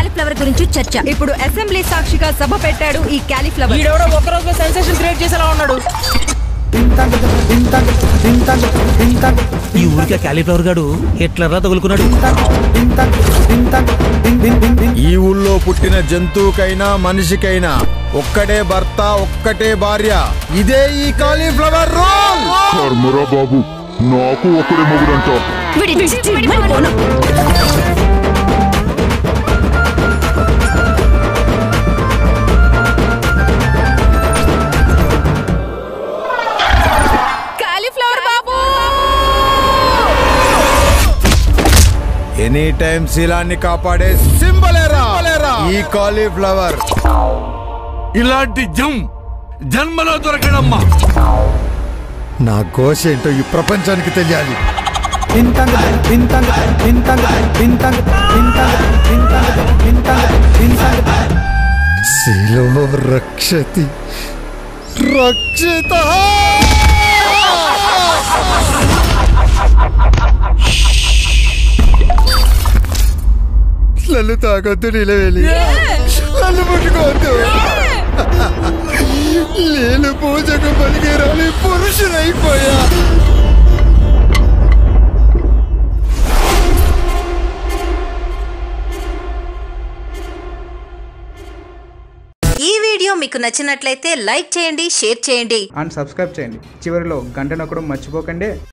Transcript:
Cauliflower గురించి చర్చ ఇప్పుడు అసెంబ్లీ సాక్షిగా సభ పెట్టాడు ఈ క్యాలీఫ్లవర్ వీడెవడో ఒక్క రోజులో సెన్సేషన్ క్రియేట్ చేసేలా ఉన్నాడు ఈ ఊరికే క్యాలీఫ్లవర్ గాడు హిట్లర్లా తగులుకున్నాడు ఈ ఊళ్ళో పుట్టిన జంతువుకైనా మనిషికైనా ఒక్కడే భర్త ఒక్కటే భార్య ఇదే ఈ కాలీఫ్లవర్ రోల్ కర్మరా బాబు నాకు ఒకడే మొగుడంట వీడి చిమ్మడి పోను. క్యాలీఫ్లవర్ బాబు ఎనీ టైం శీలాన్ని కాపాడే సింబలేరా ఈ కాలీఫ్లవర్ ఇలాంటి జం జన్మలో దొరకడమ్మా నా ఘోష ఏంటో ఈ ప్రపంచానికి తెలియాలి శిలో రక్షతి రక్షిత నన్ను తాగొద్దు నిలవేలి నన్ను ముట్టుకోవద్దు నేను పూజకు పలికేరాలి పురుషునైపోయా ఈ వీడియో మీకు నచ్చినట్లయితే లైక్ చేయండి షేర్ చేయండి అండ్ సబ్స్క్రైబ్ చేయండి చివరిలో గంట నొక్కడం మర్చిపోకండి